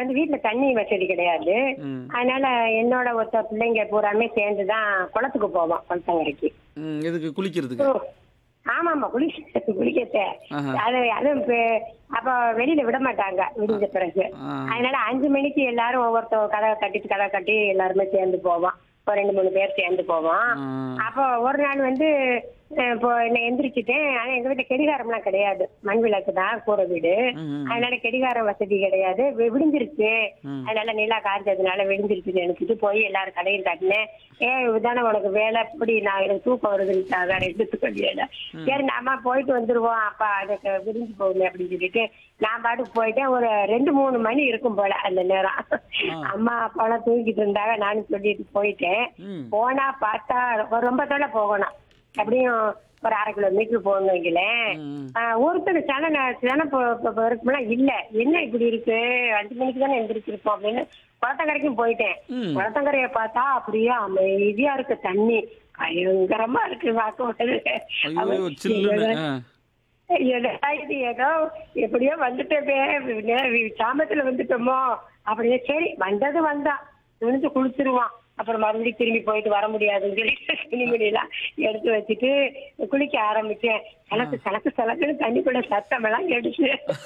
வந்து வீட்டுல தண்ணி வசதி கிடையாது ம் அதனால என்னோட ஒருத்த பிள்ளைங்க பூராமே சேர்ந்து தான் குளத்துக்கு போவோம் குளத்தங்கரைக்கு ம் எதுக்கு குளிக்கிறதுக்கு ஓ, ஆமா ஆமா குளிக்க குளிக்கத்த ஆஹா. அது அதுவும் இப்ப- அப்ப வெளியில விட மாட்டாங்க விடிஞ்ச பிறகு ஆ. அதனால அஞ்சு மணிக்கு எல்லாரும் ஒவ்வொருத்தர் கதவை கட்டிட்டு கதவை கட்டி எல்லாருமே சேர்ந்து போவோம் ஒரு ரெண்டு மூணு பேர் சேர்ந்து போவோம் ஆ. அப்போ ஒரு நாள் வந்து அஹ், இப்போ நான் எந்திரிச்சிட்டேன் ஆனா எங்க வீட்டுல கெடிகாரம்லாம் கிடையாது மண் விளக்கு தான் கூரை வீடு ம். அதனால கெடிகாரம் வசதி கிடையாது வி- விடிஞ்சிருச்சு ம். அதனால நிலா காய்ச்சதுனால விடிஞ்சிருச்சுன்னு நினைச்சிட்டு போய் எல்லாரும் கடையில் காட்டினேன் ஏ இதுதானே உனக்கு வேலை இப்படி நான் எனக்கு தூக்கம் வருதுன்னு வேற எடுத்துக்கொள்ள சரி நாம போயிட்டு வந்துருவோம் அப்பா அதுக்கு விடிஞ்சு போகுமே அப்படின்னு சொல்லிட்டு நான் பாட்டுக்கு போயிட்டேன் ஒரு ரெண்டு மூணு மணி இருக்கும் போல அந்த நேரம் அம்மா அப்பாலாம் தூங்கிட்டு இருந்தாங்க நானும் சொல்லிட்டு போயிட்டேன் ம் போனா பார்த்தா ஒரு ரொம்ப தொலை போகணும் அப்படியும் ஒரு அரை கிலோமீட்டர் போகணும் வைங்களேன் ம். ஆஹ் ஒருத்தர் சன சன இருக்குமெல்லாம் இல்ல என்ன இப்படி இருக்கு அஞ்சு மணிக்கு தானே எந்திரிச்சிருப்போம் அப்படின்னு குளத்தங்கரைக்கும் போயிட்டேன் ம். குளத்தங்கரைய பார்த்தா அப்படியே அமைதியா இருக்கு தண்ணி பயங்கரமா இருக்கு பார்க்க ஐயோ சில்லுன்னு ஆ. என்னடா இது ஏதோ எப்படியோ வந்துட்டோமே நே- சாமத்துல வந்துட்டோமோ அப்படியே சரி வந்தது வந்தான் நினைச்சு குளிச்சிருவான் அப்புறம் மறுபடியும் திரும்பி போயிட்டு வர முடியாதுன்னு சொல்லி துணிமணியெல்லாம் எடுத்து வச்சுட்டு குளிக்க ஆரம்பிச்சேன் சலக்கு சலக்கு சலக்குன்னு தண்ணிக்குள்ள சத்தம் எல்லாம் கேட்டுச்சு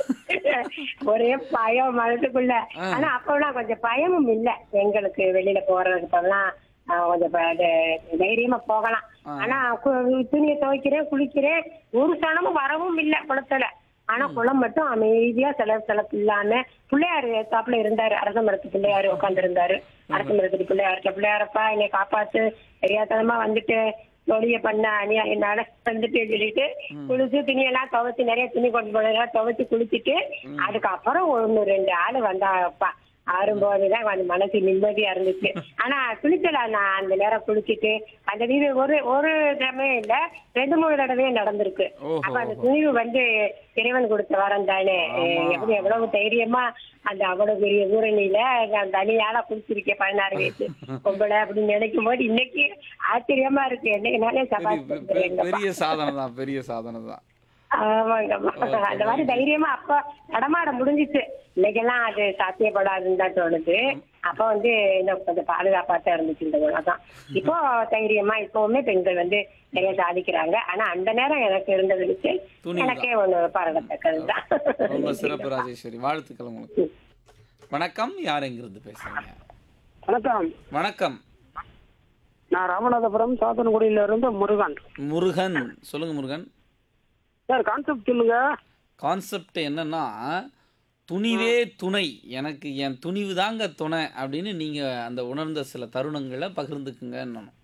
ஒரே பயம் மனசுக்குள்ள ஆனா அப்பெல்லாம் கொஞ்சம் பயமும் இல்ல எங்களுக்கு வெளியில போறதுக்கு இப்பெல்லாம் ஆஹ் கொஞ்சம் ப- த- தைரியமா போகலாம் ஆனா கு- துணியை துவைக்கிறேன் குளிக்கிறேன் ஒரு சனமும் வரவும் இல்ல குளத்துல ஆனா குளம் மட்டும் அமைதியா சில சிலப்பு இல்லாம பிள்ளையாரு தாப்புல இருந்தாரு அரச மரத்து பிள்ளையாரு உட்கார்ந்து இருந்தாரு அரச மரத்து பிள்ளையாரு பிள்ளையாரப்பா என்னை காப்பாத்து தெரியாதனமா வந்துட்டு தொழிய பண்ண அணியா என்னால வந்துட்டு சொல்லிட்டு குளிச்சு துணியெல்லாம் துவைச்சு நிறைய துணி கொண்டு போனதெல்லாம் துவைச்சு குளிச்சுட்டு அதுக்கப்புறம் ஒண்ணு ரெண்டு ஆளு வந்தாப்பா ஆறும்போதுதான் கொஞ்சம் மனசு நிம்மதியா இருந்துச்சு ஆனா குளிக்கல நான் அந்த நேரம் குளிச்சுட்டு அந்த வீடு ஒரு ஒரு தடவை இல்ல ரெண்டு மூணு தடவையே நடந்திருக்கு ஓஹோ. அப்ப அந்த துணிவு வந்து இறைவன் கொடுத்த வரம் தானே ஆமா. எப்படி எவ்வளவு தைரியமா அந்த அவ்வளவு பெரிய ஊரணியில நான் தனியால குளிச்சிருக்கேன் பதினாறு வயசு பொம்பளை அப்படின்னு நினைக்கும் போது இன்னைக்கு ஆச்சரியமா இருக்கு என்னைக்குனாலே பெரிய- பெ- பெ- சபாஷ் பெரிய சாதனை தான் பெரிய சாதனை தான் ஆமாங்கம்மா அந்த மாதிரி தைரியமா அப்ப நடமாட முடிஞ்சிச்சு இன்னைக்கெல்லாம் அது சாத்தியப்படாதுன்னு தான் தோணுது அப்ப வந்து இன்னும் கொஞ்சம் பாதுகாப்பா தான் இருந்துச்சு இந்த உலகம் இப்போ தைரியமா இப்பவுமே பெண்கள் வந்து நிறைய சாதிக்கிறாங்க ஆனா அந்த நேரம் எனக்கு இருந்தது வச்சு துணிவுதான். எனக்கே ஒண்ணு பாராட்டத்தக்கது ரொம்ப தான் சிறப்பு ராஜேஸ்வரி வாழ்த்துக்கள் உங்களுக்கு வணக்கம் யார் எங்கிருந்து பேசுறீங்க வணக்கம் வணக்கம் நான் ராமநாதபுரம் சாத்தன்குடியில இருந்து முருகன் முருகன் சொல்லுங்க முருகன் சார் கான்செப்ட் சொல்லுங்க கான்செப்ட் என்னன்னா துணிவே துணை எனக்கு என் துணிவு தாங்க துணை அப்படின்னு நீங்க அந்த உணர்ந்த சில தருணங்களை பகிர்ந்துக்குங்க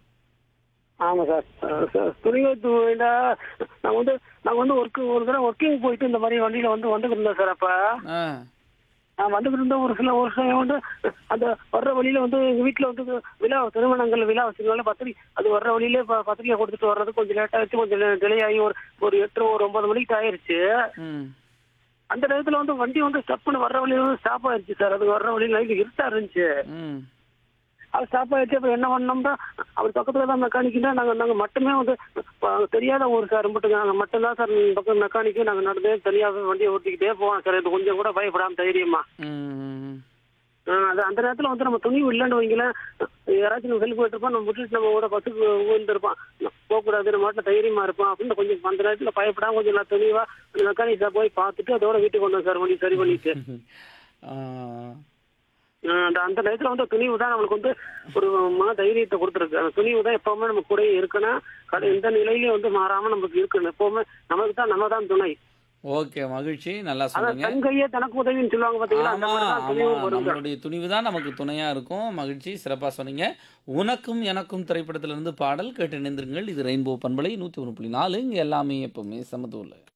ஆமா சார் அஹ் சார் துணிவு துணியில நான் வந்து நான் வந்து ஒர்க் ஒரு தடவை ஒர்க்கிங் போயிட்டு இந்த மாதிரி வண்டியில வந்து வந்துட்டு இருந்தேன் சார் அப்ப ஆ நான் வந்துட்டு இருந்த ஒரு சில ஒரு சமயம் வந்து அந்த வர்ற வழியில வந்து எங்க வீட்டுல வந்து விழா திருமணங்கள் விழா வச்சிருந்தாலும் பத்திரிக்கை அது வர்ற வழியில ப- பத்திரிக்கை கொடுத்துட்டு வர்றது கொஞ்சம் லேட் ஆயிடுச்சு கொஞ்சம் டிலே ஆகி ஒரு ஒரு எட்டு ஒரு ஒன்பது மணிக்கு ஆயிருச்சு ம் அந்த நேரத்துல வந்து வண்டி வந்து ஸ்டப் பண்ணி வர்ற வழியில வந்து ஸ்டாப் ஆயிருச்சு சார் அது வர்ற வழியில லைட் இருட்டா இருந்துச்சு ம் அது ஸ்டாப் ஆயிடுச்சு அப்புறம் என்ன பண்ணோம்னா அவர் பக்கத்துல தான் மெக்கானிக் தான் நாங்க நாங்க மட்டுமே வந்து அஹ், தெரியாத ஊர் சார் மட்டும் நாங்க மட்டும்தான் சார் இந்த பக்கம் மெக்கானிக்கு நாங்க நடந்தே தெரியாத வண்டியை ஓட்டிக்கிட்டே போவோம் சார் இது கொஞ்சம் கூட பயப்படாம தைரியமா ம் அஹ், அது அந்த நேரத்துல வந்து நம்ம துணி இல்லைன்னு வைங்களேன் யாராச்சும் நம்ம ஹெல்ப் போயிட்டு இருப்போம் நம்ம விட்டுட்டு நம்ம கூட பஸ்ஸுக்கு விழுந்திருப்பான் போகக்கூடாது நம்ம மாட்டில் தைரியமா இருப்போம் அப்படின்னு கொஞ்சம் அந்த நேரத்துல பயப்படாம கொஞ்சம் நான் துணிவா அந்த மெக்கானிக் சார் போய் பார்த்துட்டு அதோட வீட்டுக்கு கொண்டு சார் வண்டி சரி பண்ணிட்டு ஆ, அஹ் அந்த அந்த நேரத்துல வந்து துணிவு தான் நம்மளுக்கு வந்து ஒரு மன தைரியத்தை கொடுத்துருக்கு அந்த துணிவு தான் எப்பவுமே நம்ம கூடயே இருக்கணும் கடை எந்த நிலையிலயும் வந்து மாறாம நமக்கு இருக்கணும் எப்பவுமே நமக்கு தான் நம்ம தான் துணை ஓகே மகிழ்ச்சி நல்லா அதான் சொன்னீங்க தன் கையே தனக்கு உதவின்னு சொல்லுவாங்க பாத்தீங்களா அந்த ஆமா மாதிரி தான் ஆமா துணிவு வருங்க நம்மளுடைய துணிவு தான் நமக்கு துணையா இருக்கும் மகிழ்ச்சி சிறப்பா சொன்னீங்க உனக்கும் எனக்கும் திரைப்படத்திலிருந்து பாடல் கேட்டு இணைந்திருங்கள் இது ரெயின்போ பண்பலை நூத்தி ஒன்று புள்ளி நாலு இங்க எல்லாமே எப்பவுமே சமதூர்ல